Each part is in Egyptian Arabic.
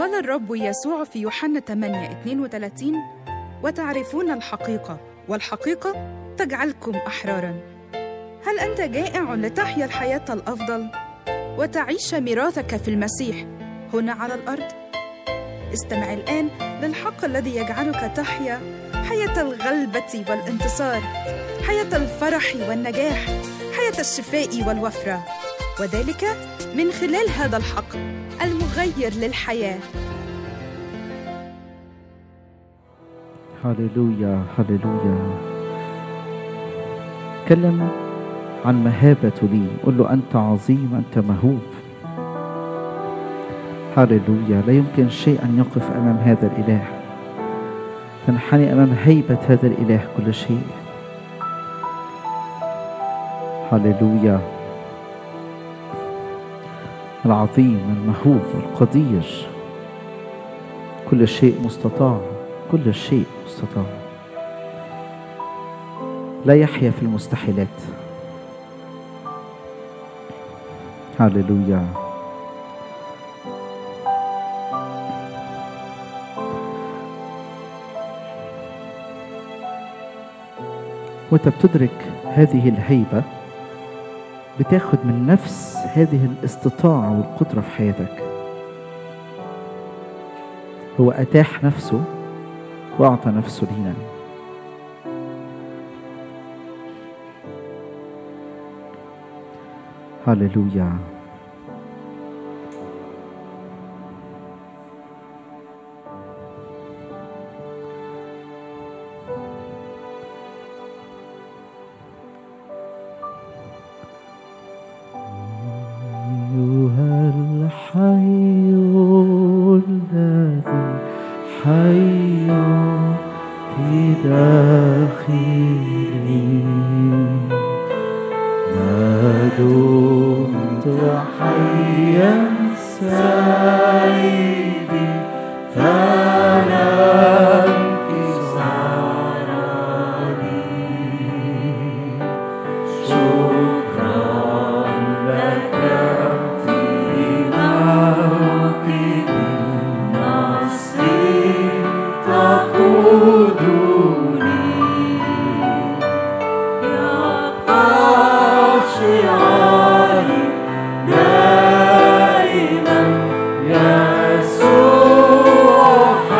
قال الرب يسوع في يوحنا 8 32 وتعرفون الحقيقة والحقيقة تجعلكم أحرارا هل أنت جائع لتحيا الحياة الأفضل وتعيش ميراثك في المسيح هنا على الأرض؟ استمع الآن للحق الذي يجعلك تحيا حياة الغلبة والانتصار حياة الفرح والنجاح حياة الشفاء والوفرة وذلك من خلال هذا الحق المغير للحياة هللويا هللويا تكلم عن مهابته لي قل له أنت عظيم أنت مهوب هللويا لا يمكن شيء أن يقف أمام هذا الإله تنحني أمام هيبة هذا الإله كل شيء هللويا العظيم المهوب القدير كل شيء مستطاع كل شيء مستطاع لا يحيا في المستحيلات هللويا وانت بتدرك هذه الهيبه بتاخد من نفس هذه الاستطاعه والقدره في حياتك هو اتاح نفسه واعطى نفسه لينا هللويا أيها الحي الذي حي في داخلي ما دمت حيا سيدي فلا انكسار لي شكرا لك في موكب النصر تقودني يبقى شعاري دائما يسوع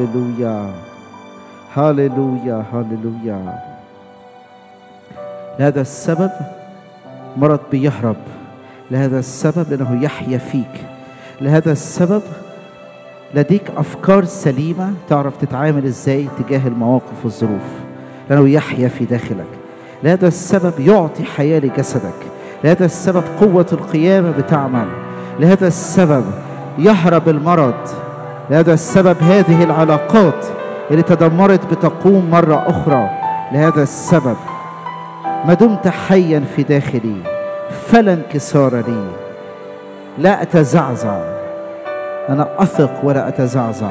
هاليلويا هاليلويا هاليلويا لهذا السبب مرض بيهرب لهذا السبب لأنه يحيا فيك لهذا السبب لديك أفكار سليمة تعرف تتعامل إزاي تجاه المواقف والظروف لأنه يحيا في داخلك لهذا السبب يعطي حياة لجسدك لهذا السبب قوة القيامة بتعمل لهذا السبب يهرب المرض لهذا السبب هذه العلاقات اللي تدمرت بتقوم مرة أخرى لهذا السبب ما دمت حيا في داخلي فلا انكسار لي لا أتزعزع أنا أثق ولا أتزعزع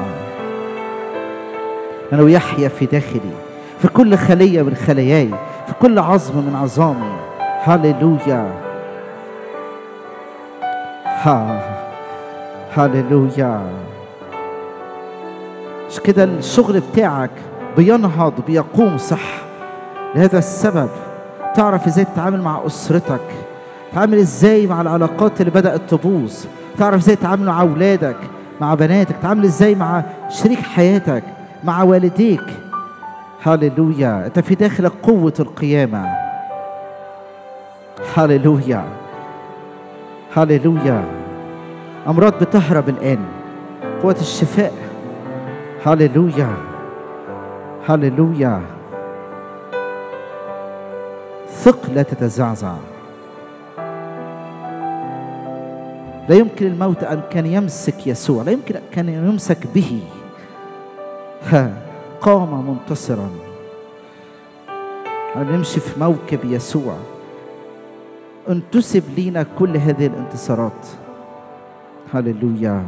لأنه يحيا في داخلي في كل خلية من خلاياي في كل عظم من عظامي هللويا ها هللويا مش كده الشغل بتاعك بينهض بيقوم صح لهذا السبب تعرف ازاي تتعامل مع اسرتك تتعامل ازاي مع العلاقات اللي بدأت تبوظ تعرف ازاي تتعامل مع اولادك مع بناتك تتعامل ازاي مع شريك حياتك مع والديك هللويا انت في داخلك قوة القيامة هللويا هللويا امراض بتهرب الان قوة الشفاء هللويا هللويا ثق لا تتزعزع لا يمكن الموت ان كان يمسك يسوع لا يمكن ان كان يمسك به ها قام منتصرا نمشي في موكب يسوع انتسب لينا كل هذه الانتصارات هللويا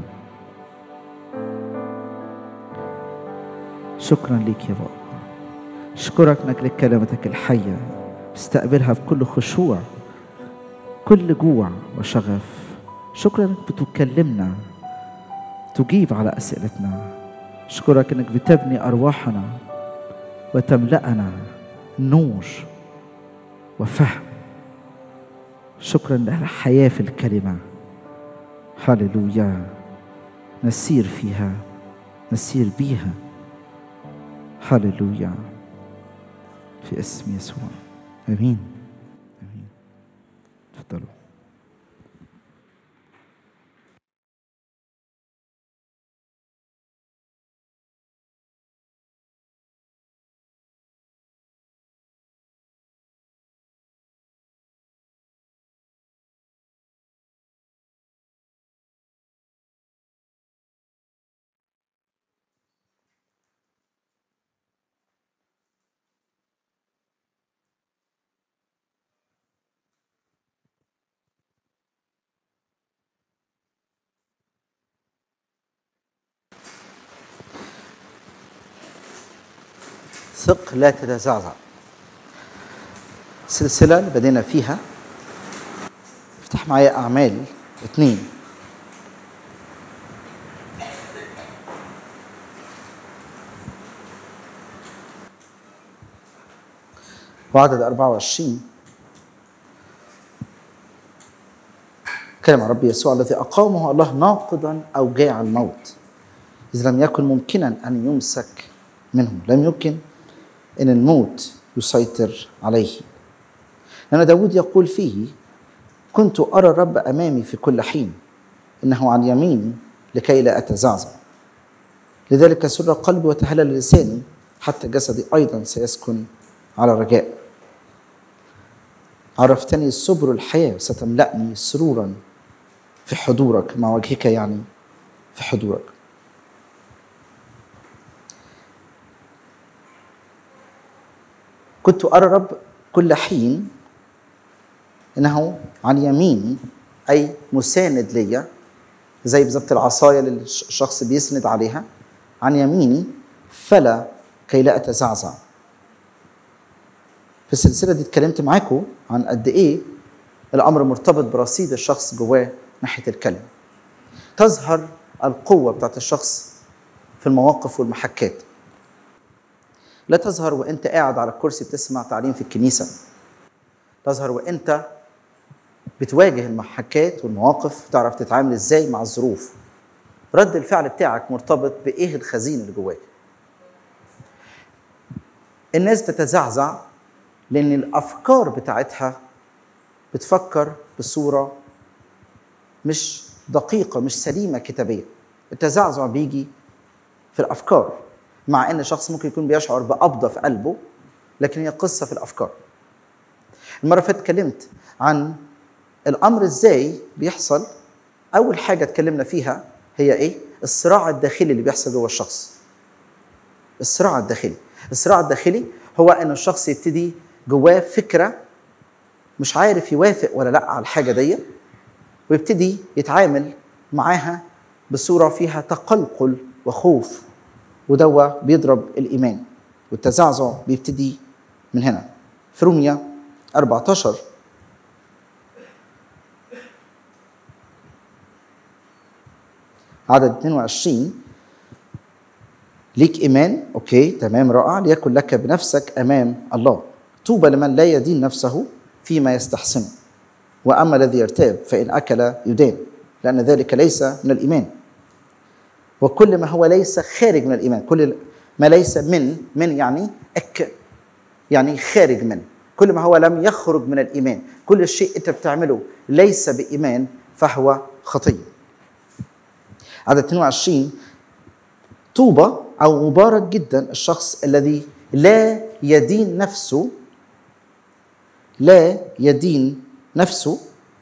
شكرا ليك يا بابا اشكرك انك لك كلمتك الحيه استقبلها بكل خشوع كل جوع وشغف شكرا انك بتكلمنا تجيب على اسئلتنا اشكرك انك بتبني ارواحنا وتملأنا نور وفهم شكرا لها حياه في الكلمه هللويا نسير فيها نسير بيها هللويا في اسم يسوع امين امين تفضلوا ثق لا تتزعزع سلسلة اللي بدينا فيها افتح معايا أعمال اتنين وعدد 24 كلمة ربي يسوع الذي أقامه الله ناقضا أوجاع الموت إذ لم يكن ممكنا أن يمسك منه لم يمكن أن الموت يسيطر عليه لأن داود يقول فيه كنت أرى الرب أمامي في كل حين إنه عن يميني لكي لا أتزعزع لذلك سر قلبي وتهلل لساني حتى جسدي أيضا سيسكن على رجاء عرفتني سبر الحياة ستملأني سرورا في حضورك مع وجهك يعني في حضورك كنت أرى الرب كل حين إنه عن يميني أي مساند ليا زي بالظبط العصاية اللي الشخص بيسند عليها عن يميني فلا كي لا أتزعزع في السلسلة دي اتكلمت معاكم عن قد إيه الأمر مرتبط برصيد الشخص جواه ناحية الكلمة تظهر القوة بتاعت الشخص في المواقف والمحكات لا تظهر وانت قاعد على الكرسي بتسمع تعليم في الكنيسة تظهر وانت بتواجه المحكات والمواقف تعرف تتعامل ازاي مع الظروف رد الفعل بتاعك مرتبط بايه الخزين اللي جواك الناس بتتزعزع لان الافكار بتاعتها بتفكر بصوره مش دقيقه مش سليمه كتابيا التزعزع بيجي في الافكار مع ان شخص ممكن يكون بيشعر بقبضه في قلبه لكن هي قصه في الافكار المره اللي فاتت اتكلمت عن الامر ازاي بيحصل اول حاجه اتكلمنا فيها هي ايه الصراع الداخلي اللي بيحصل جوه الشخص الصراع الداخلي الصراع الداخلي هو ان الشخص يبتدي جواه فكره مش عارف يوافق ولا لا على الحاجه دي ويبتدي يتعامل معاها بصوره فيها تقلقل وخوف ودوا بيضرب الايمان والتزعزع بيبتدي من هنا في روميا 14 عدد 22 ليك ايمان اوكي تمام رائع ليكن لك بنفسك امام الله طوبى لمن لا يدين نفسه فيما يستحسنه واما الذي يرتاب فان اكل يدان لان ذلك ليس من الايمان وكل ما هو ليس خارج من الايمان كل ما ليس من من يعني اك يعني خارج من كل ما هو لم يخرج من الايمان كل شيء انت بتعمله ليس بايمان فهو خطيه عدد 22 طوبى او مبارك جدا الشخص الذي لا يدين نفسه لا يدين نفسه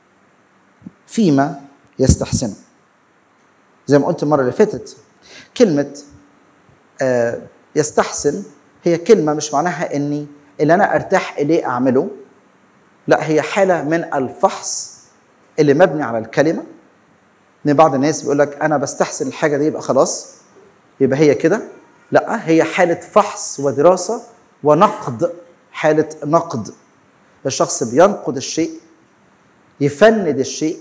فيما يستحسنه زي ما قلت المره اللي فاتت كلمه آه يستحسن هي كلمه مش معناها اني اللي انا ارتاح اليه اعمله لا هي حاله من الفحص اللي مبني على الكلمه ان بعض الناس بيقول لك انا بستحسن الحاجه دي يبقى خلاص يبقى هي كده لا هي حاله فحص ودراسه ونقد حاله نقد الشخص بينقد الشيء يفند الشيء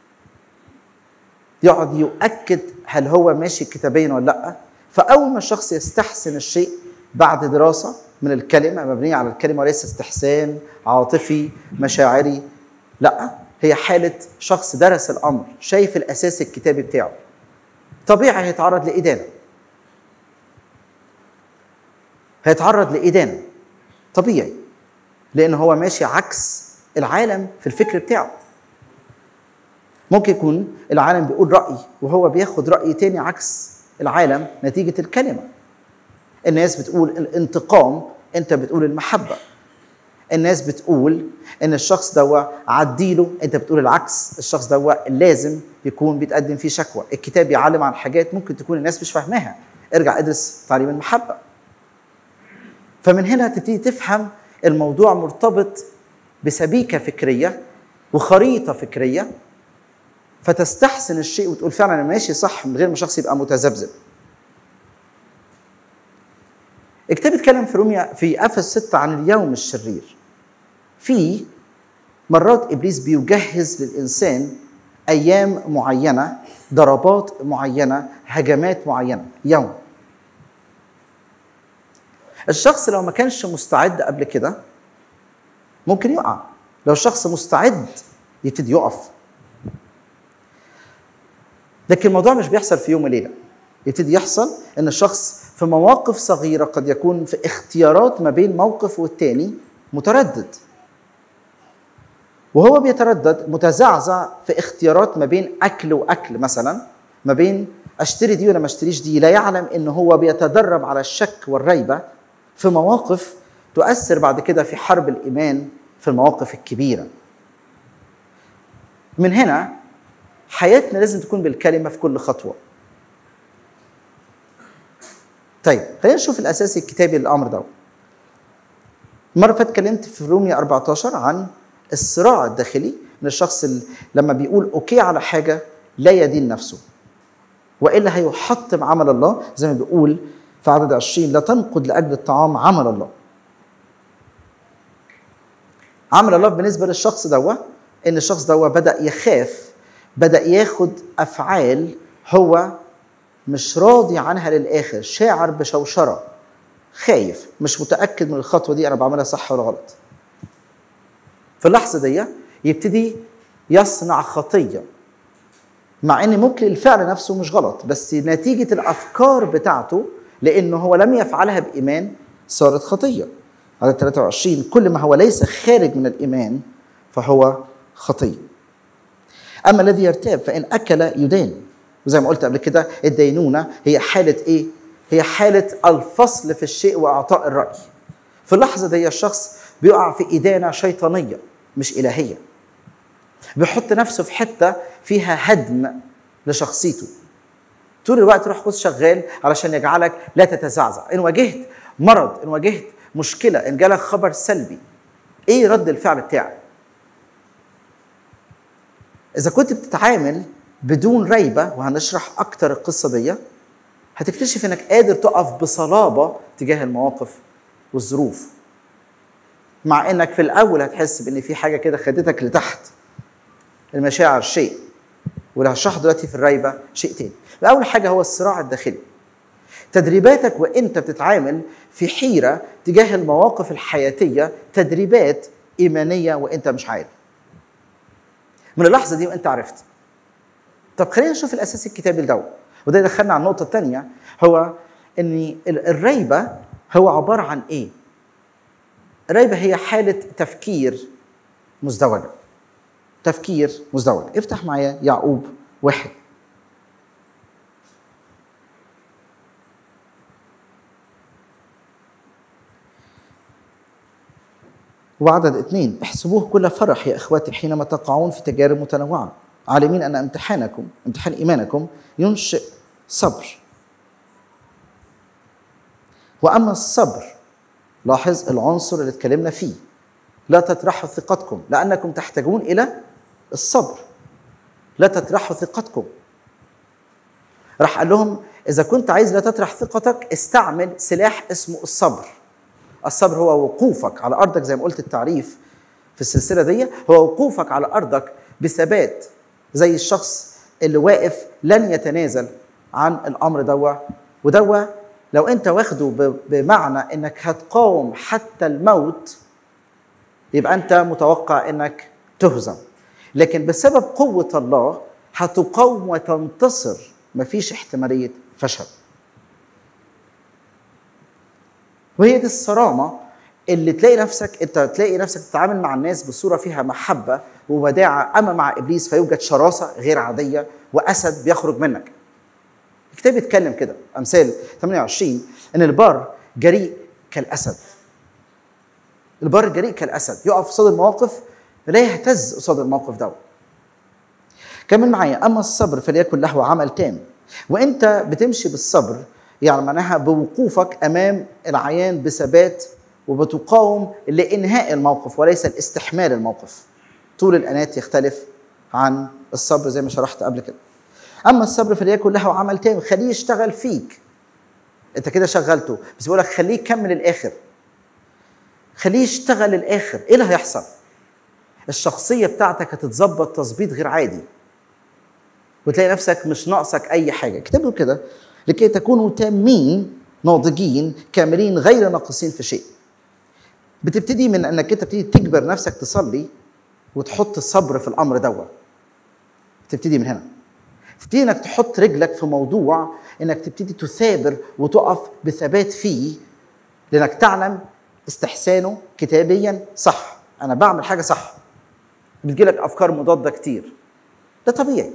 يقعد يؤكد هل هو ماشي كتابيا ولا لا فاول ما الشخص يستحسن الشيء بعد دراسه من الكلمه مبنيه على الكلمه وليس استحسان عاطفي مشاعري لا هي حاله شخص درس الامر شايف الاساس الكتابي بتاعه طبيعي هيتعرض لادانه هيتعرض لادانه طبيعي لان هو ماشي عكس العالم في الفكر بتاعه ممكن يكون العالم بيقول راي وهو بياخد راي تاني عكس العالم نتيجه الكلمه الناس بتقول الانتقام انت بتقول المحبه الناس بتقول ان الشخص ده عديله انت بتقول العكس الشخص ده لازم يكون بيتقدم فيه شكوى الكتاب بيعلم عن حاجات ممكن تكون الناس مش فاهماها ارجع ادرس تعليم المحبه فمن هنا تبتدي تفهم الموضوع مرتبط بسبيكه فكريه وخريطه فكريه فتستحسن الشيء وتقول فعلا انا ماشي صح من غير ما الشخص يبقى متذبذب الكتاب بيتكلم في روميا في افس 6 عن اليوم الشرير في مرات ابليس بيجهز للانسان ايام معينه ضربات معينه هجمات معينه يوم الشخص لو ما كانش مستعد قبل كده ممكن يقع لو الشخص مستعد يبتدي يقف لكن الموضوع مش بيحصل في يوم وليله يبتدي يحصل ان الشخص في مواقف صغيره قد يكون في اختيارات ما بين موقف والتاني متردد وهو بيتردد متزعزع في اختيارات ما بين اكل واكل مثلا ما بين اشتري دي ولا ما اشتريش دي لا يعلم ان هو بيتدرب على الشك والريبه في مواقف تؤثر بعد كده في حرب الايمان في المواقف الكبيره من هنا حياتنا لازم تكون بالكلمه في كل خطوه طيب خلينا نشوف الاساس الكتابي للامر ده المره اللي فاتت اتكلمت في روميا 14 عن الصراع الداخلي ان الشخص لما بيقول اوكي على حاجه لا يدين نفسه والا هيحطم عمل الله زي ما بيقول في عدد 20 لا تنقد لاجل الطعام عمل الله عمل الله بالنسبه للشخص دوا ان الشخص دوا بدا يخاف بدا ياخد افعال هو مش راضي عنها للاخر شاعر بشوشره خايف مش متاكد من الخطوه دي انا بعملها صح ولا غلط في اللحظه دي يبتدي يصنع خطيه مع ان ممكن الفعل نفسه مش غلط بس نتيجه الافكار بتاعته لانه هو لم يفعلها بايمان صارت خطيه عدد 23 كل ما هو ليس خارج من الإيمان فهو خطية أما الذي يرتاب فإن أكل يدان وزي ما قلت قبل كده الدينونة هي حالة إيه؟ هي حالة الفصل في الشيء وإعطاء الرأي في اللحظة دي الشخص بيقع في إدانة شيطانية مش إلهية بيحط نفسه في حتة فيها هدم لشخصيته طول الوقت روح قدس شغال علشان يجعلك لا تتزعزع ان واجهت مرض ان واجهت مشكله ان جالك خبر سلبي ايه رد الفعل بتاعك اذا كنت بتتعامل بدون ريبه وهنشرح اكتر القصه دي هتكتشف انك قادر تقف بصلابه تجاه المواقف والظروف مع انك في الاول هتحس بان في حاجه كده خدتك لتحت المشاعر شيء واللي هشرحه دلوقتي في الريبه شيء تاني اول حاجه هو الصراع الداخلي تدريباتك وانت بتتعامل في حيره تجاه المواقف الحياتيه تدريبات ايمانيه وانت مش عارف من اللحظه دي وانت عرفت طب خلينا نشوف الاساس الكتابي لدو وده يدخلنا على النقطه الثانيه هو ان الريبه هو عباره عن ايه الريبه هي حاله تفكير مزدوجه تفكير مزدوج افتح معايا يعقوب واحد وعدد اثنين احسبوه كل فرح يا اخواتي حينما تقعون في تجارب متنوعه عالمين ان امتحانكم امتحان ايمانكم ينشئ صبر واما الصبر لاحظ العنصر اللي اتكلمنا فيه لا تطرحوا ثقتكم لانكم تحتاجون الى الصبر لا تطرحوا ثقتكم راح قال لهم اذا كنت عايز لا تطرح ثقتك استعمل سلاح اسمه الصبر الصبر هو وقوفك على ارضك زي ما قلت التعريف في السلسله دي هو وقوفك على ارضك بثبات زي الشخص اللي واقف لن يتنازل عن الامر دوا ودوا لو انت واخده بمعنى انك هتقاوم حتى الموت يبقى انت متوقع انك تهزم لكن بسبب قوة الله هتقاوم وتنتصر مفيش احتمالية فشل وهي دي الصرامة اللي تلاقي نفسك انت تلاقي نفسك تتعامل مع الناس بصورة فيها محبة ووداعة اما مع ابليس فيوجد شراسة غير عادية واسد بيخرج منك الكتاب بيتكلم كده امثال 28 ان البار جريء كالاسد البار جريء كالاسد يقف قصاد المواقف لا يهتز قصاد الموقف ده كمل معايا اما الصبر فليكن له عمل تام وانت بتمشي بالصبر يعني معناها بوقوفك امام العيان بثبات وبتقاوم لانهاء الموقف وليس لاستحمال الموقف طول الانات يختلف عن الصبر زي ما شرحت قبل كده اما الصبر فليكن له عمل تام خليه يشتغل فيك انت كده شغلته بس بيقول لك خليه يكمل الاخر خليه يشتغل للاخر ايه اللي هيحصل الشخصيه بتاعتك هتتظبط تظبيط غير عادي وتلاقي نفسك مش ناقصك اي حاجه اكتبوا كده لكي تكونوا تامين ناضجين كاملين غير ناقصين في شيء بتبتدي من انك انت بتبتدي تجبر نفسك تصلي وتحط الصبر في الامر دوت تبتدي من هنا تبتدي انك تحط رجلك في موضوع انك تبتدي تثابر وتقف بثبات فيه لانك تعلم استحسانه كتابيا صح انا بعمل حاجه صح بتجيلك افكار مضاده كتير ده طبيعي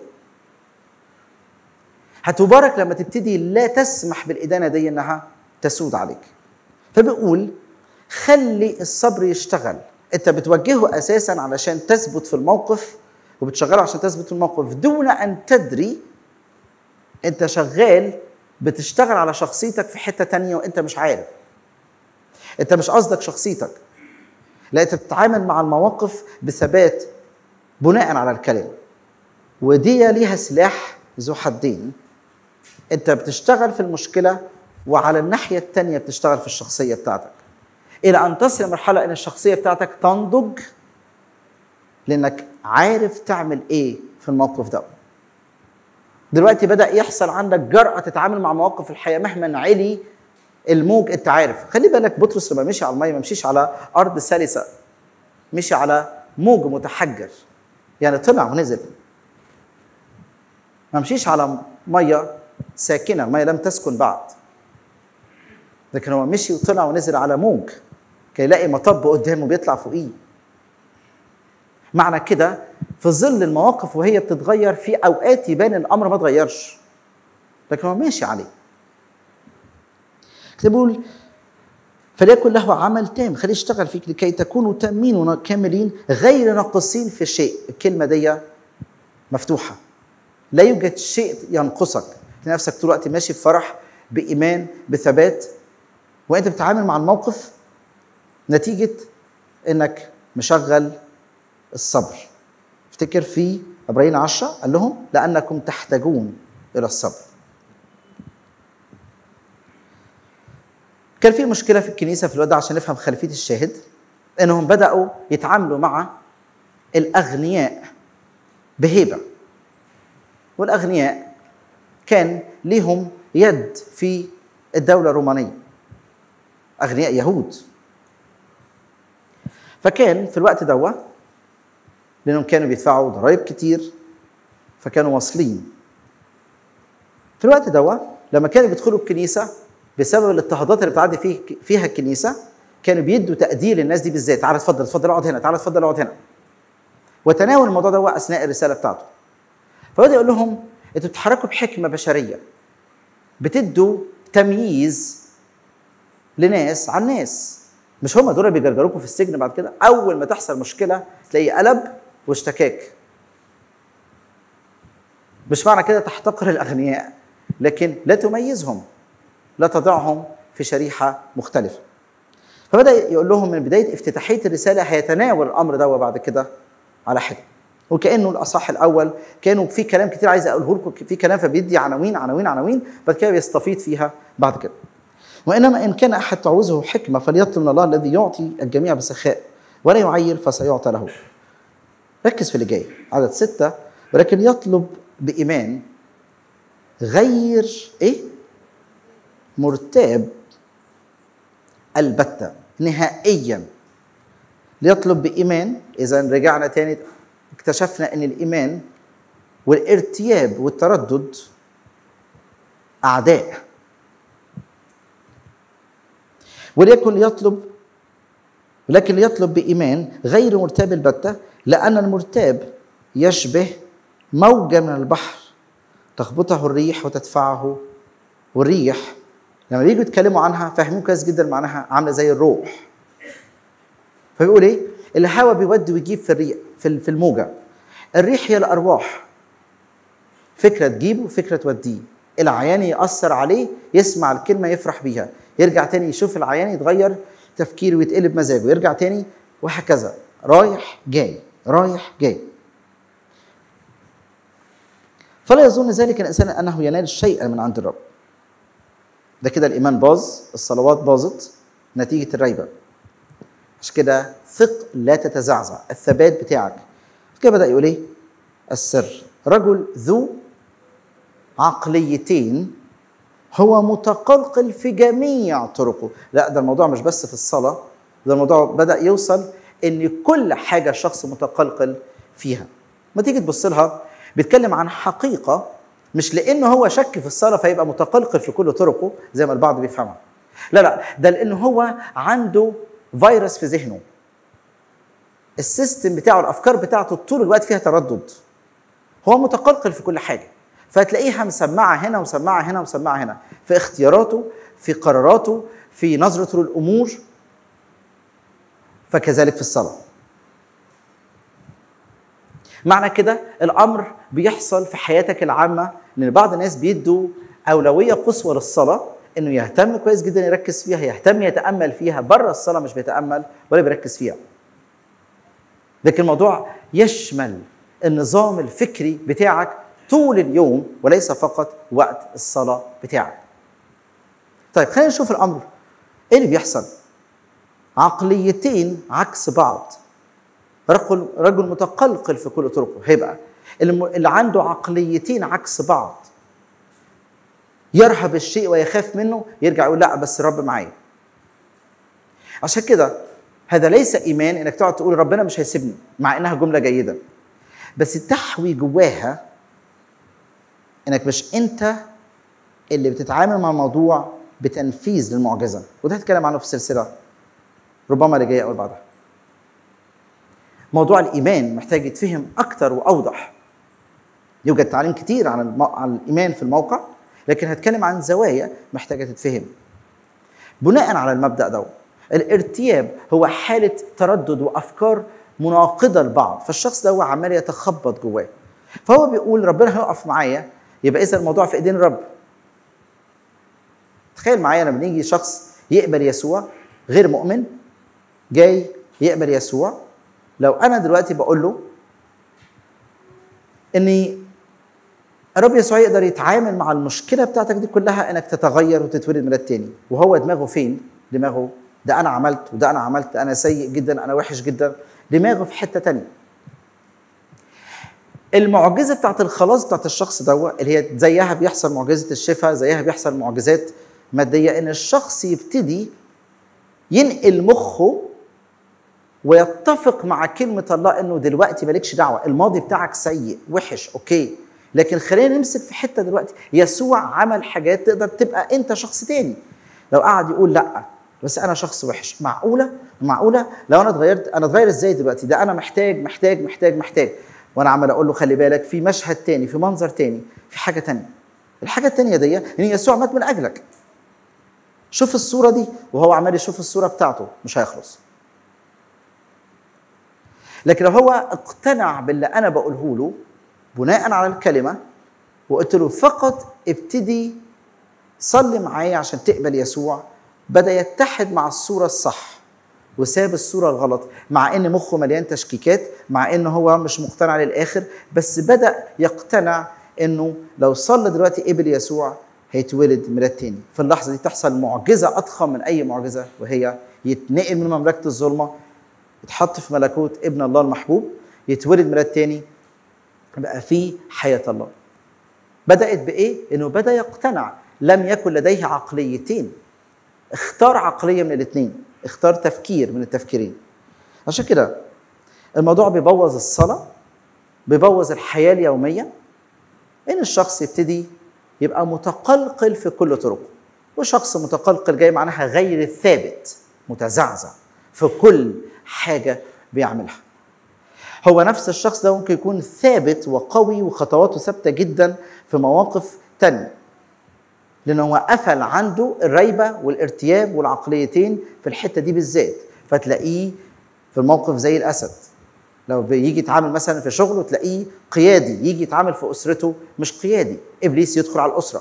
هتبارك لما تبتدي لا تسمح بالادانه دي انها تسود عليك فبيقول خلي الصبر يشتغل انت بتوجهه اساسا علشان تثبت في الموقف وبتشغله عشان تثبت في الموقف دون ان تدري انت شغال بتشتغل على شخصيتك في حته تانية وانت مش عارف انت مش قصدك شخصيتك لا انت بتتعامل مع المواقف بثبات بناء على الكلمه ودي ليها سلاح ذو حدين انت بتشتغل في المشكله وعلى الناحيه الثانيه بتشتغل في الشخصيه بتاعتك الى ان تصل لمرحله ان الشخصيه بتاعتك تنضج لانك عارف تعمل ايه في الموقف ده دلوقتي بدا يحصل عندك جرأه تتعامل مع مواقف الحياه مهما علي الموج انت عارف خلي بالك بطرس لما مشي على الميه ما مشيش على ارض سلسه مشي على موج متحجر يعني طلع ونزل ما مشيش على ميه ساكنه الميه لم تسكن بعد لكن هو مشي وطلع ونزل على موج كي يلاقي مطب قدامه بيطلع فوقيه معنى كده في ظل المواقف وهي بتتغير في اوقات يبان الامر ما اتغيرش لكن هو ماشي عليه كتاب بيقول فليكن له عمل تام خليه يشتغل فيك لكي تكونوا تامين وكاملين غير ناقصين في شيء الكلمه دي مفتوحه لا يوجد شيء ينقصك تلاقي نفسك طول الوقت ماشي بفرح بايمان بثبات وانت بتتعامل مع الموقف نتيجه انك مشغل الصبر افتكر في عبرين عشرة قال لهم لأنكم تحتاجون إلى الصبر كان في مشكلة في الكنيسة في الوقت ده عشان نفهم خلفية الشاهد إنهم بدأوا يتعاملوا مع الأغنياء بهيبة والأغنياء كان ليهم يد في الدولة الرومانية أغنياء يهود فكان في الوقت دوت لانهم كانوا بيدفعوا ضرائب كتير فكانوا واصلين في الوقت ده لما كانوا بيدخلوا الكنيسه بسبب الاضطهادات اللي بتعدي فيه فيها الكنيسه كانوا بيدوا تقدير للناس دي بالذات تعالى اتفضل اتفضل اقعد هنا تعالى اتفضل اقعد هنا وتناول الموضوع ده اثناء الرساله بتاعته فبدا يقول لهم انتوا بتتحركوا بحكمه بشريه بتدوا تمييز لناس عن ناس مش هم دول اللي بيجرجروكوا في السجن بعد كده اول ما تحصل مشكله تلاقيه قلب واشتكاك مش معنى كده تحتقر الاغنياء لكن لا تميزهم لا تضعهم في شريحه مختلفه فبدا يقول لهم من بدايه افتتاحيه الرساله هيتناول الامر ده بعد كده على حده وكانه الاصح الاول كانوا في كلام كتير عايز اقوله لكم في كلام فبيدي عناوين عناوين عناوين بعد كده بيستفيض فيها بعد كده وانما ان كان احد تعوزه حكمه فليطلب من الله الذي يعطي الجميع بسخاء ولا يعير فسيعطى له ركز في اللي جاي عدد ستة ولكن يطلب بإيمان غير إيه؟ مرتاب البتة نهائيا ليطلب بإيمان إذا رجعنا تاني اكتشفنا أن الإيمان والارتياب والتردد أعداء وليكن يطلب ولكن يطلب بإيمان غير مرتاب البتة لأن المرتاب يشبه موجة من البحر تخبطه الريح وتدفعه والريح لما بييجوا يتكلموا عنها فاهمين كويس جدا معناها عامله زي الروح فبيقول ايه الهواء بيودي ويجيب في الريح في في الموجه الريح هي الارواح فكره تجيبه فكره توديه العيان ياثر عليه يسمع الكلمه يفرح بيها يرجع تاني يشوف العيان يتغير تفكيره ويتقلب مزاجه يرجع تاني وهكذا رايح جاي رايح جاي فلا يظن ذلك الانسان انه ينال شيئا من عند الرب ده كده الايمان باظ الصلوات باظت نتيجه الريبه عشان كده ثق لا تتزعزع الثبات بتاعك كده بدا يقول ايه السر رجل ذو عقليتين هو متقلقل في جميع طرقه لا ده الموضوع مش بس في الصلاه ده الموضوع بدا يوصل ان كل حاجه الشخص متقلقل فيها ما تيجي تبص لها بيتكلم عن حقيقه مش لانه هو شك في الصلاه فيبقى متقلقل في كل طرقه زي ما البعض بيفهمها لا لا ده لانه هو عنده فيروس في ذهنه السيستم بتاعه الافكار بتاعته طول الوقت فيها تردد هو متقلقل في كل حاجه فتلاقيها مسمعه هنا ومسمعه هنا ومسمعه هنا في اختياراته في قراراته في نظرته للامور فكذلك في الصلاه معنى كده الامر بيحصل في حياتك العامه ان بعض الناس بيدوا اولويه قصوى للصلاه انه يهتم كويس جدا يركز فيها يهتم يتامل فيها بره الصلاه مش بيتامل ولا بيركز فيها لكن الموضوع يشمل النظام الفكري بتاعك طول اليوم وليس فقط وقت الصلاه بتاعك طيب خلينا نشوف الامر ايه اللي بيحصل عقليتين عكس بعض رجل رجل متقلقل في كل طرقه هيبقى اللي عنده عقليتين عكس بعض يرهب الشيء ويخاف منه يرجع يقول لا بس الرب معايا عشان كده هذا ليس ايمان انك تقعد تقول ربنا مش هيسيبني مع انها جمله جيده بس تحوي جواها انك مش انت اللي بتتعامل مع الموضوع بتنفيذ للمعجزه وده هتكلم عنه في السلسله ربما اللي جايه اول بعدها موضوع الايمان محتاج يتفهم اكتر واوضح يوجد تعليم كتير عن الم... عن الايمان في الموقع لكن هتكلم عن زوايا محتاجه تتفهم بناء على المبدا ده الارتياب هو حاله تردد وافكار مناقضه لبعض فالشخص ده هو عمال يتخبط جواه فهو بيقول ربنا هيقف معايا يبقى اذا الموضوع في ايدين الرب تخيل معايا لما يجي شخص يقبل يسوع غير مؤمن جاي يقبل يسوع لو انا دلوقتي بقول له اني الرب يسوع يقدر يتعامل مع المشكله بتاعتك دي كلها انك تتغير وتتولد ميلاد تاني وهو دماغه فين دماغه ده انا عملت وده انا عملت انا سيء جدا انا وحش جدا دماغه في حته تانية المعجزه بتاعت الخلاص بتاعت الشخص ده اللي هي زيها بيحصل معجزه الشفاء زيها بيحصل معجزات ماديه ان الشخص يبتدي ينقل مخه ويتفق مع كلمه الله انه دلوقتي مالكش دعوه الماضي بتاعك سيء وحش اوكي لكن خلينا نمسك في حته دلوقتي يسوع عمل حاجات تقدر تبقى انت شخص تاني لو قعد يقول لا بس انا شخص وحش معقوله معقوله لو انا اتغيرت انا اتغير ازاي دلوقتي ده انا محتاج محتاج محتاج محتاج وانا عمال اقول له خلي بالك في مشهد تاني في منظر تاني في حاجه تانية الحاجه التانية دي ان يسوع مات من اجلك شوف الصوره دي وهو عمال يشوف الصوره بتاعته مش هيخلص لكن لو هو اقتنع باللي انا بقوله له بناء على الكلمه وقلت له فقط ابتدي صلي معايا عشان تقبل يسوع بدا يتحد مع الصوره الصح وساب الصوره الغلط مع ان مخه مليان تشكيكات مع ان هو مش مقتنع للاخر بس بدا يقتنع انه لو صلى دلوقتي قبل يسوع هيتولد ميلاد تاني في اللحظه دي تحصل معجزه اضخم من اي معجزه وهي يتنقل من مملكه الظلمه يتحط في ملكوت ابن الله المحبوب يتولد ميلاد تاني بقى فيه حياه الله بدات بايه انه بدا يقتنع لم يكن لديه عقليتين اختار عقليه من الاثنين اختار تفكير من التفكيرين عشان كده الموضوع بيبوظ الصلاه بيبوظ الحياه اليوميه ان الشخص يبتدي يبقى متقلقل في كل طرقه وشخص متقلقل جاي معناها غير ثابت متزعزع في كل حاجه بيعملها هو نفس الشخص ده ممكن يكون ثابت وقوي وخطواته ثابته جدا في مواقف تانية لأنه هو قفل عنده الريبة والارتياب والعقليتين في الحتة دي بالذات فتلاقيه في الموقف زي الأسد لو بيجي يتعامل مثلا في شغله تلاقيه قيادي يجي يتعامل في أسرته مش قيادي إبليس يدخل على الأسرة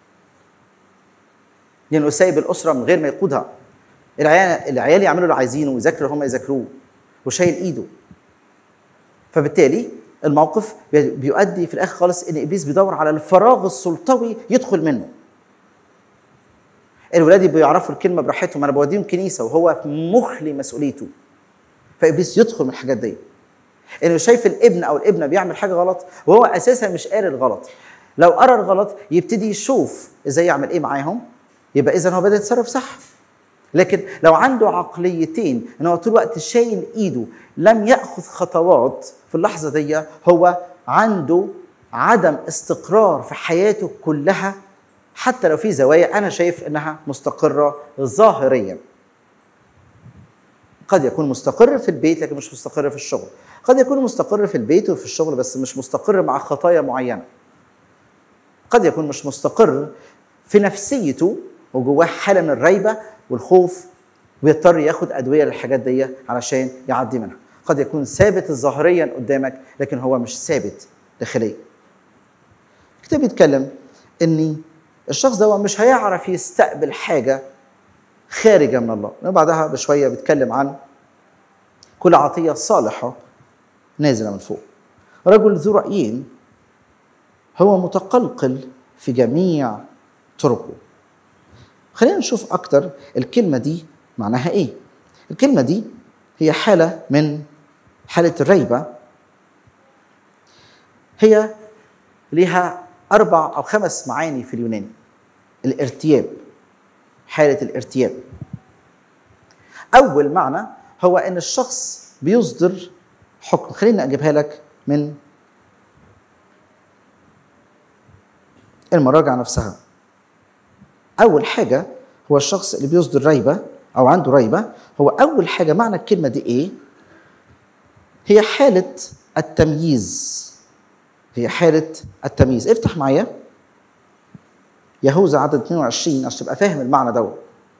لأنه سايب الأسرة من غير ما يقودها العيال العيال يعملوا اللي عايزينه ويذاكروا هم يذاكروه وشايل إيده فبالتالي الموقف بيؤدي في الاخر خالص ان ابليس بيدور على الفراغ السلطوي يدخل منه الولاد بيعرفوا الكلمه براحتهم انا بوديهم كنيسه وهو مخلي مسؤوليته فابليس يدخل من الحاجات دي انه شايف الابن او الابنه بيعمل حاجه غلط وهو اساسا مش قاري الغلط لو قرا الغلط يبتدي يشوف ازاي يعمل ايه معاهم يبقى اذا هو بدا يتصرف صح لكن لو عنده عقليتين ان هو طول الوقت شايل ايده لم ياخذ خطوات في اللحظه دي هو عنده عدم استقرار في حياته كلها حتى لو في زوايا انا شايف انها مستقره ظاهريا قد يكون مستقر في البيت لكن مش مستقر في الشغل قد يكون مستقر في البيت وفي الشغل بس مش مستقر مع خطايا معينه قد يكون مش مستقر في نفسيته وجواه حاله من الريبه والخوف ويضطر ياخد ادويه للحاجات دي علشان يعدي منها قد يكون ثابت ظاهريا قدامك لكن هو مش ثابت داخليا الكتاب بيتكلم ان الشخص ده مش هيعرف يستقبل حاجه خارجه من الله وبعدها بشويه بيتكلم عن كل عطيه صالحه نازله من فوق رجل ذو رايين هو متقلقل في جميع طرقه خلينا نشوف اكتر الكلمه دي معناها ايه الكلمه دي هي حاله من حاله الريبه هي لها اربع او خمس معاني في اليوناني الارتياب حاله الارتياب اول معنى هو ان الشخص بيصدر حكم خليني اجيبها لك من المراجع نفسها اول حاجه هو الشخص اللي بيصدر ريبه او عنده ريبه هو اول حاجه معنى الكلمه دي ايه هي حاله التمييز هي حاله التمييز افتح معايا يهوذا عدد 22 عشان تبقى فاهم المعنى دوت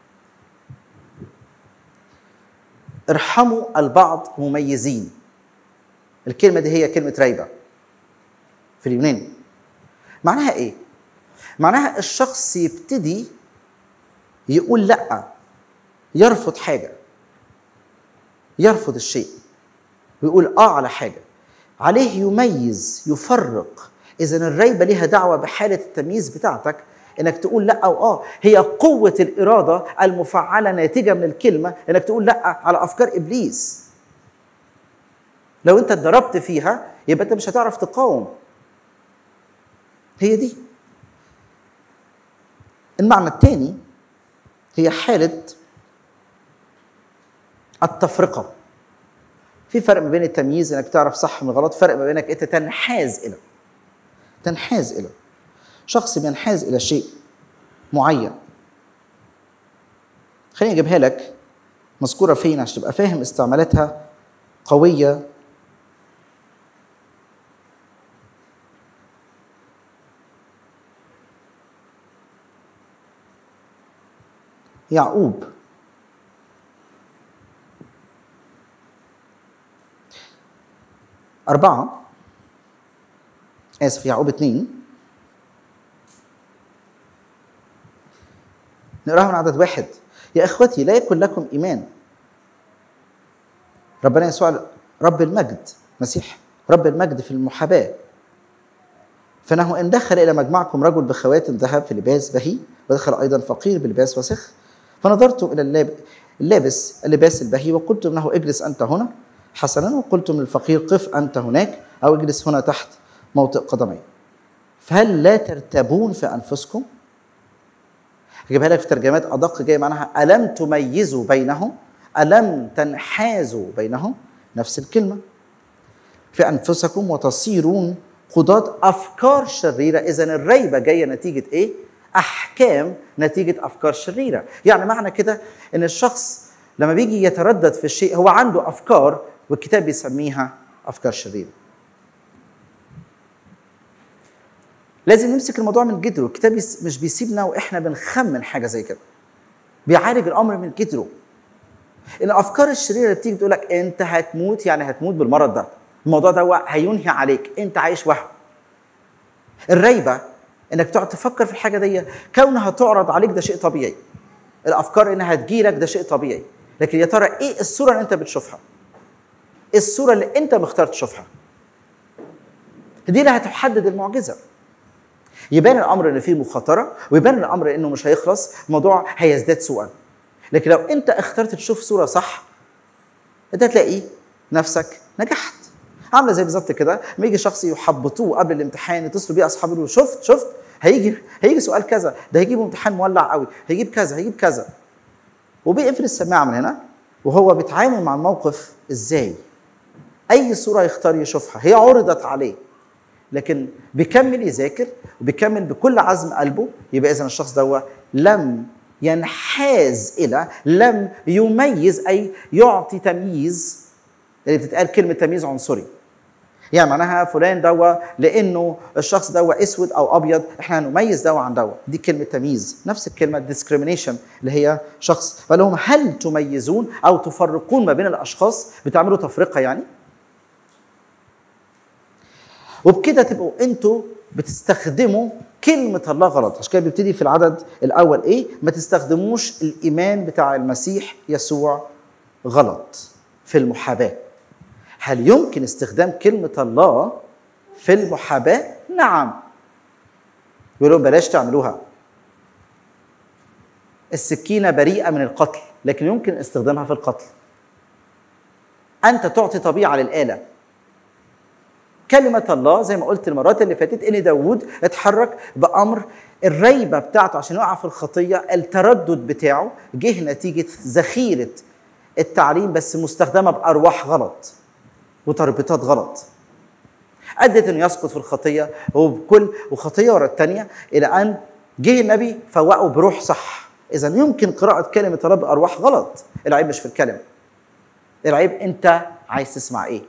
ارحموا البعض مميزين الكلمه دي هي كلمه ريبه في اليوناني معناها ايه معناها الشخص يبتدي يقول لا يرفض حاجه يرفض الشيء ويقول اه على حاجه عليه يميز يفرق اذا الريبه ليها دعوه بحاله التمييز بتاعتك انك تقول لا او اه هي قوه الاراده المفعله ناتجه من الكلمه انك تقول لا على افكار ابليس لو انت اتضربت فيها يبقى انت مش هتعرف تقاوم هي دي المعنى الثاني هي حاله التفرقه في فرق ما بين التمييز انك تعرف صح من غلط فرق ما بينك انت تنحاز الى تنحاز الى شخص بينحاز الى شيء معين خليني اجيبها لك مذكوره فين عشان تبقى فاهم استعمالاتها قويه يعقوب أربعة آسف يعقوب اثنين نقراها من عدد واحد يا إخوتي لا يكن لكم إيمان ربنا يسوع رب المجد مسيح رب المجد في المحاباة فإنه إن دخل إلى مجمعكم رجل بخواتم ذهب في لباس بهي ودخل أيضا فقير بلباس وسخ فنظرتم إلى اللاب اللابس اللباس البهي وقلتم له اجلس أنت هنا حسنا وقلتم للفقير قف أنت هناك أو اجلس هنا تحت موطئ قدمي فهل لا ترتبون في أنفسكم هجيبها لك في ترجمات أدق جاي معناها ألم تميزوا بينهم ألم تنحازوا بينهم نفس الكلمة في أنفسكم وتصيرون قضاة أفكار شريرة إذا الريبة جاية نتيجة إيه؟ أحكام نتيجة أفكار شريرة يعني معنى كده إن الشخص لما بيجي يتردد في الشيء هو عنده أفكار والكتاب بيسميها أفكار شريرة لازم نمسك الموضوع من جذره الكتاب مش بيسيبنا واحنا بنخمن حاجه زي كده بيعالج الامر من جذره الافكار الشريره اللي بتيجي تقول لك انت هتموت يعني هتموت بالمرض ده الموضوع ده هينهي عليك انت عايش وهم الريبه انك تقعد تفكر في الحاجه دي كونها تعرض عليك ده شيء طبيعي الافكار انها تجيلك ده شيء طبيعي لكن يا ترى ايه الصوره اللي انت بتشوفها ايه الصوره اللي انت مختار تشوفها دي اللي هتحدد المعجزه يبان الامر ان فيه مخاطره ويبان الامر انه مش هيخلص الموضوع هيزداد سوءا لكن لو انت اخترت تشوف صوره صح انت هتلاقي نفسك نجحت عامله زي بالظبط كده لما يجي شخص يحبطوه قبل الامتحان يتصلوا بيه اصحابه يقولوا شفت شفت هيجي هيجي سؤال كذا ده هيجيب امتحان مولع قوي هيجيب كذا هيجيب كذا وبيقفل السماعه من هنا وهو بيتعامل مع الموقف ازاي اي صوره يختار يشوفها هي عرضت عليه لكن بيكمل يذاكر وبيكمل بكل عزم قلبه يبقى اذا الشخص ده لم ينحاز الى لم يميز اي يعطي تمييز اللي بتتقال كلمه تمييز عنصري يعني معناها فلان دوا لانه الشخص دوا اسود او ابيض احنا هنميز دوا عن دوا دي كلمه تمييز نفس الكلمه discrimination اللي هي شخص فقال لهم هل تميزون او تفرقون ما بين الاشخاص بتعملوا تفرقه يعني وبكده تبقوا انتوا بتستخدموا كلمة الله غلط عشان كده بيبتدي في العدد الأول إيه؟ ما تستخدموش الإيمان بتاع المسيح يسوع غلط في المحاباة هل يمكن استخدام كلمة الله في المحاباة؟ نعم يقولون بلاش تعملوها السكينة بريئة من القتل لكن يمكن استخدامها في القتل أنت تعطي طبيعة للآلة كلمة الله زي ما قلت المرات اللي فاتت ان داوود اتحرك بامر الريبة بتاعته عشان يقع في الخطية التردد بتاعه جه نتيجة ذخيرة التعليم بس مستخدمة بأرواح غلط وتربيطات غلط أدت إنه يسقط في الخطية وبكل وخطية ورا الثانية إلى أن جه النبي فوقه بروح صح اذا يمكن قراءه كلمه الرب بارواح غلط العيب مش في الكلمه العيب انت عايز تسمع ايه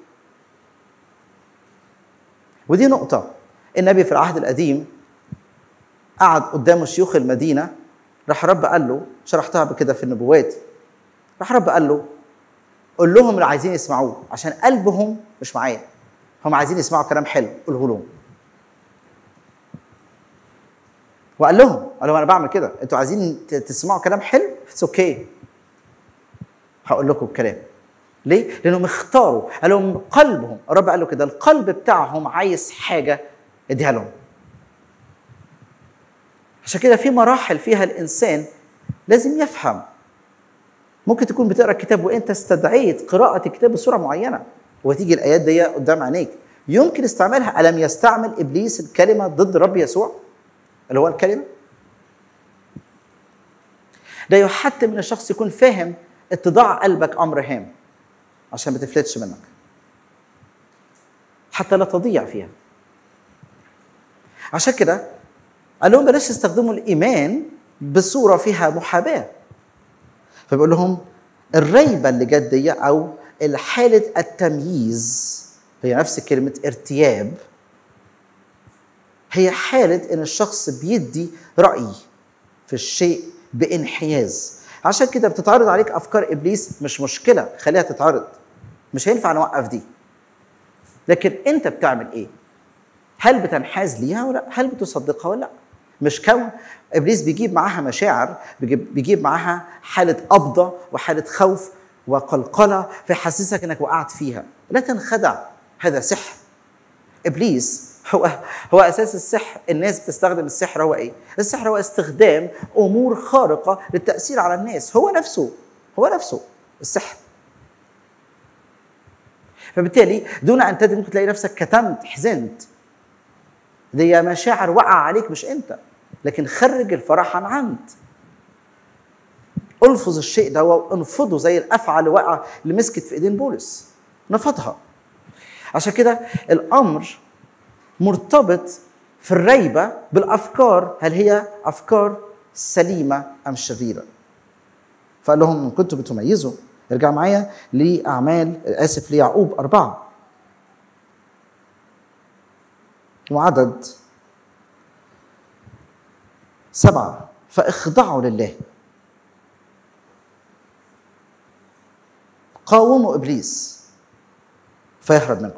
ودي نقطه النبي في العهد القديم قعد قدام شيوخ المدينه راح رب قال له شرحتها بكده في النبوات راح رب قال له قول لهم اللي عايزين يسمعوه عشان قلبهم مش معايا هم عايزين يسمعوا كلام حلو قوله لهم وقال لهم قال لهم انا بعمل كده انتوا عايزين ت- تسمعوا كلام حلو اتس اوكي okay. هقول لكم الكلام ليه؟ لانهم اختاروا قال لهم قلبهم الرب قال له كده القلب بتاعهم عايز حاجه اديها لهم عشان كده في مراحل فيها الانسان لازم يفهم ممكن تكون بتقرا الكتاب وانت استدعيت قراءه الكتاب بصوره معينه وتيجي الايات دي قدام عينيك يمكن استعمالها الم يستعمل ابليس الكلمه ضد الرب يسوع اللي هو الكلمه ده يحتم ان الشخص يكون فاهم اتضاع قلبك امر هام عشان ما تفلتش منك حتى لا تضيع فيها عشان كده قال لهم بلاش تستخدموا الايمان بصوره فيها محاباه فبيقول لهم الريبه اللي جت دي او حاله التمييز هي نفس كلمه ارتياب هي حاله ان الشخص بيدي راي في الشيء بانحياز عشان كده بتتعرض عليك افكار ابليس مش مشكله خليها تتعرض مش هينفع نوقف دي لكن انت بتعمل ايه هل بتنحاز ليها ولا هل بتصدقها ولا لا مش كون ابليس بيجيب معاها مشاعر بيجيب, بيجيب معاها حاله قبضه وحاله خوف وقلقله فيحسسك انك وقعت فيها لا تنخدع هذا سحر ابليس هو هو اساس السحر الناس بتستخدم السحر هو ايه السحر هو استخدام امور خارقه للتاثير على الناس هو نفسه هو نفسه السحر فبالتالي دون ان تدري ممكن تلاقي نفسك كتمت حزنت دي مشاعر وقع عليك مش انت لكن خرج الفرح عن عمد الفظ الشيء ده وانفضه زي الافعى اللي وقع اللي مسكت في ايدين بولس نفضها عشان كده الامر مرتبط في الريبه بالافكار هل هي افكار سليمه ام شريره فقال لهم ان كنتم بتميزوا ارجع معايا لاعمال اسف ليعقوب اربعه وعدد سبعه فاخضعوا لله قاوموا ابليس فيهرب منكم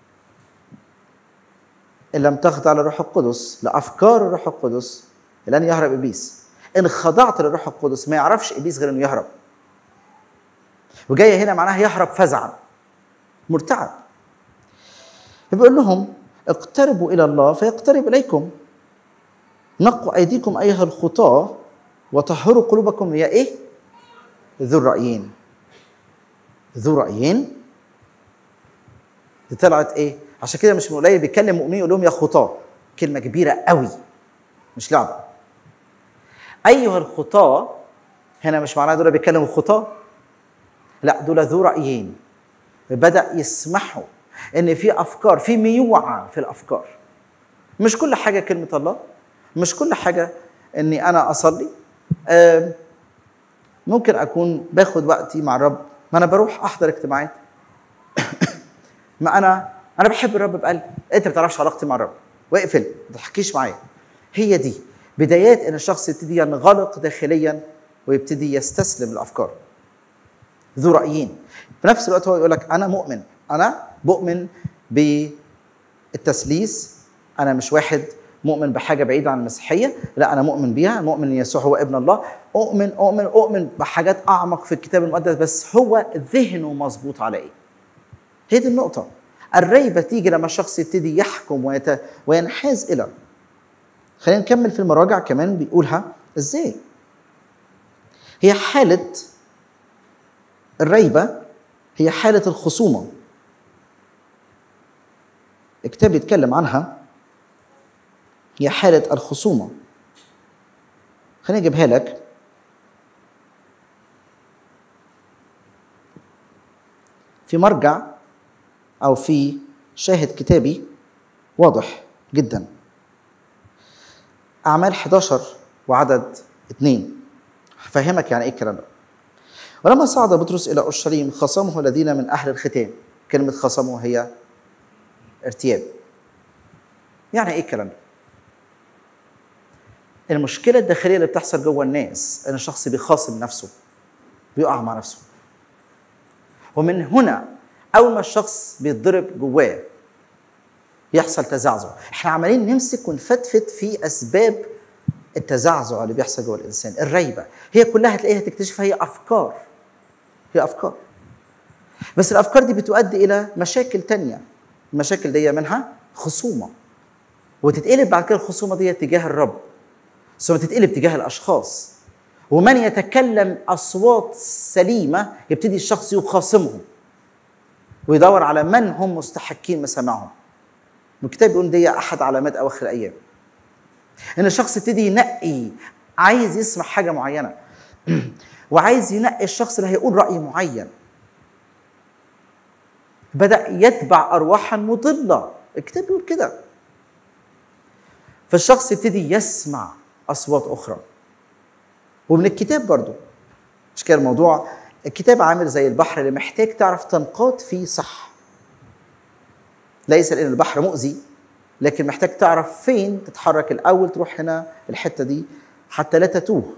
ان لم تخضع للروح القدس لافكار الروح القدس لن يهرب ابليس ان خضعت للروح القدس ما يعرفش ابليس غير انه يهرب وجايه هنا معناها يهرب فزعا مرتعب بيقول لهم اقتربوا الى الله فيقترب اليكم نقوا ايديكم ايها الخطاه وطهروا قلوبكم يا ايه ذو الرايين ذو رايين دي طلعت ايه عشان كده مش من قليل بيتكلم مؤمنين يقول لهم يا خطاه كلمه كبيره قوي مش لعبه ايها الخطاه هنا مش معناها دول بيتكلموا خطاه لا دول ذو رايين بدا يسمحوا ان في افكار في ميوعه في الافكار مش كل حاجه كلمه الله مش كل حاجه اني انا اصلي ممكن اكون باخد وقتي مع الرب ما انا بروح احضر اجتماعات ما انا انا بحب الرب بقلبي انت ما بتعرفش علاقتي مع الرب واقفل ما تحكيش معايا هي دي بدايات ان الشخص يبتدي ينغلق داخليا ويبتدي يستسلم الافكار ذو رايين في نفس الوقت هو يقول لك انا مؤمن انا بؤمن بالتثليث انا مش واحد مؤمن بحاجه بعيده عن المسيحيه لا انا مؤمن بيها مؤمن ان يسوع هو ابن الله اؤمن اؤمن اؤمن بحاجات اعمق في الكتاب المقدس بس هو ذهنه مظبوط على ايه هي دي النقطه الريبه تيجي لما الشخص يبتدي يحكم ويت... وينحاز الى خلينا نكمل في المراجع كمان بيقولها ازاي هي حاله الريبه هي حاله الخصومه الكتاب بيتكلم عنها هي حالة الخصومة خليني أجيبها لك في مرجع أو في شاهد كتابي واضح جدا أعمال 11 وعدد 2 هفهمك يعني ايه الكلام ده ولما صعد بطرس الى اورشليم خصمه الذين من اهل الختان كلمه خصمه هي ارتياب يعني ايه الكلام ده المشكله الداخليه اللي بتحصل جوه الناس ان الشخص بيخاصم نفسه بيقع مع نفسه ومن هنا اول ما الشخص بيتضرب جواه يحصل تزعزع احنا عمالين نمسك ونفتفت في اسباب التزعزع اللي بيحصل جوه الانسان الريبه هي كلها تلاقيها تكتشف هي افكار هي افكار بس الافكار دي بتؤدي الى مشاكل تانية المشاكل دي منها خصومه وتتقلب بعد كده الخصومه دي تجاه الرب ثم تتقلب تجاه الاشخاص ومن يتكلم اصوات سليمه يبتدي الشخص يخاصمهم ويدور على من هم مستحقين مسامعهم والكتاب بيقول دي احد علامات اواخر الايام ان الشخص يبتدي ينقي عايز يسمع حاجه معينه وعايز ينقي الشخص اللي هيقول راي معين بدا يتبع ارواحا مضله الكتاب بيقول كده فالشخص يبتدي يسمع اصوات اخرى ومن الكتاب برضو مش كده الموضوع الكتاب عامل زي البحر اللي محتاج تعرف تنقاد فيه صح ليس لان البحر مؤذي لكن محتاج تعرف فين تتحرك الاول تروح هنا الحته دي حتى لا تتوه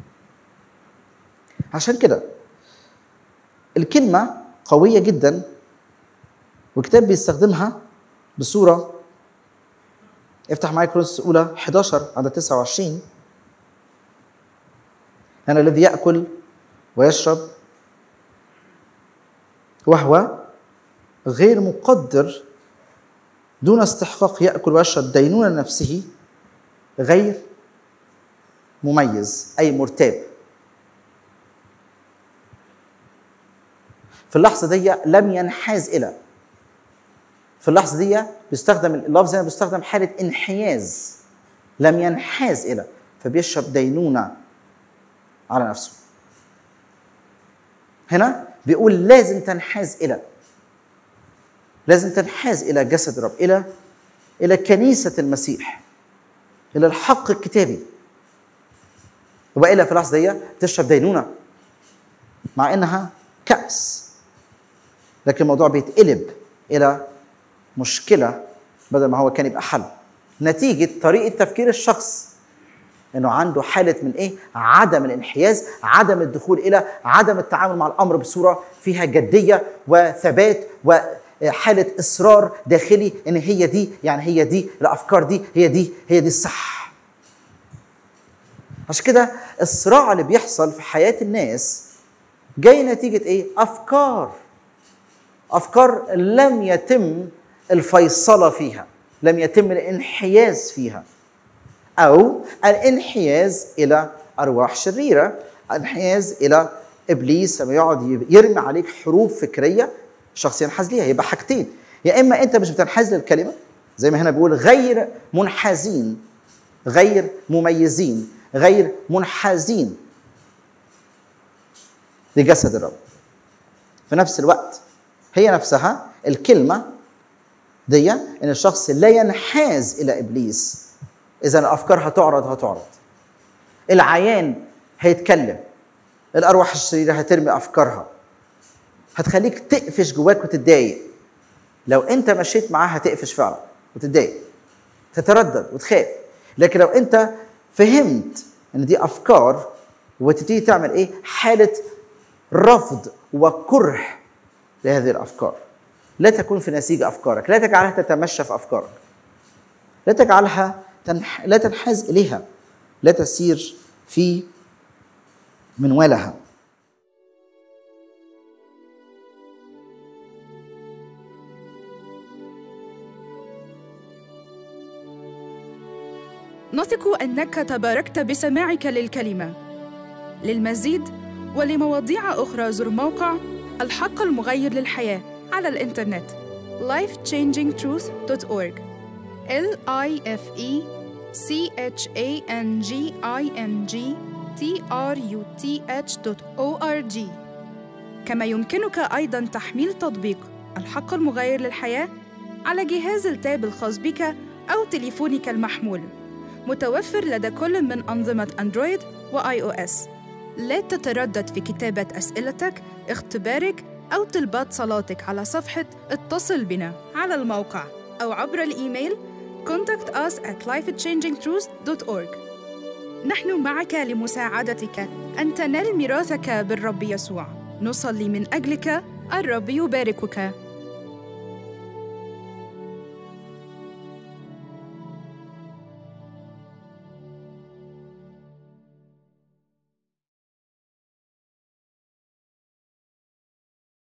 عشان كده الكلمه قويه جدا والكتاب بيستخدمها بصوره افتح معايا كورنثوس الاولى 11 عدد 29 أنا الذي يأكل ويشرب وهو غير مقدر دون استحقاق يأكل ويشرب دينونة نفسه غير مميز أي مرتاب في اللحظة دي لم ينحاز إلى في اللحظة دي بيستخدم اللفظ هنا بيستخدم حالة انحياز لم ينحاز إلى فبيشرب دينونة على نفسه هنا بيقول لازم تنحاز الى لازم تنحاز الى جسد الرب الى الى كنيسه المسيح الى الحق الكتابي والا في اللحظه دي تشرب دينونه مع انها كاس لكن الموضوع بيتقلب الى مشكله بدل ما هو كان يبقى حل نتيجه طريقه تفكير الشخص انه عنده حاله من ايه؟ عدم الانحياز، عدم الدخول الى عدم التعامل مع الامر بصوره فيها جديه وثبات وحاله اصرار داخلي ان هي دي يعني هي دي الافكار دي هي دي هي دي الصح. عشان كده الصراع اللي بيحصل في حياه الناس جاي نتيجه ايه؟ افكار. افكار لم يتم الفيصله فيها، لم يتم الانحياز فيها. او الانحياز الى ارواح شريره الانحياز الى ابليس لما يقعد يرمي عليك حروب فكريه شخص ينحاز ليها يبقى حاجتين يا اما انت مش بتنحاز للكلمه زي ما هنا بيقول غير منحازين غير مميزين غير منحازين لجسد الرب في نفس الوقت هي نفسها الكلمه دي ان الشخص لا ينحاز الى ابليس اذا الافكار هتعرض هتعرض العيان هيتكلم الارواح الشريره هترمي افكارها هتخليك تقفش جواك وتتضايق لو انت مشيت معاها هتقفش فعلا وتتضايق تتردد وتخاف لكن لو انت فهمت ان دي افكار وتبتدي تعمل ايه حاله رفض وكره لهذه الافكار لا تكون في نسيج افكارك لا تجعلها تتمشى في افكارك لا تجعلها تنح... لا تنحاز اليها لا تسير في منوالها نثق انك تباركت بسماعك للكلمه للمزيد ولمواضيع اخرى زر موقع الحق المغير للحياه على الانترنت lifechangingtruth.org l i f e c h a n g i n g t r u t h o r g كما يمكنك ايضا تحميل تطبيق الحق المغير للحياه على جهاز التاب الخاص بك او تليفونك المحمول متوفر لدى كل من انظمه اندرويد واي او اس لا تتردد في كتابة أسئلتك، اختبارك أو طلبات صلاتك على صفحة اتصل بنا على الموقع أو عبر الإيميل contact us at lifechangingtruths.org نحن معك لمساعدتك أن تنال ميراثك بالرب يسوع نصلي من أجلك الرب يباركك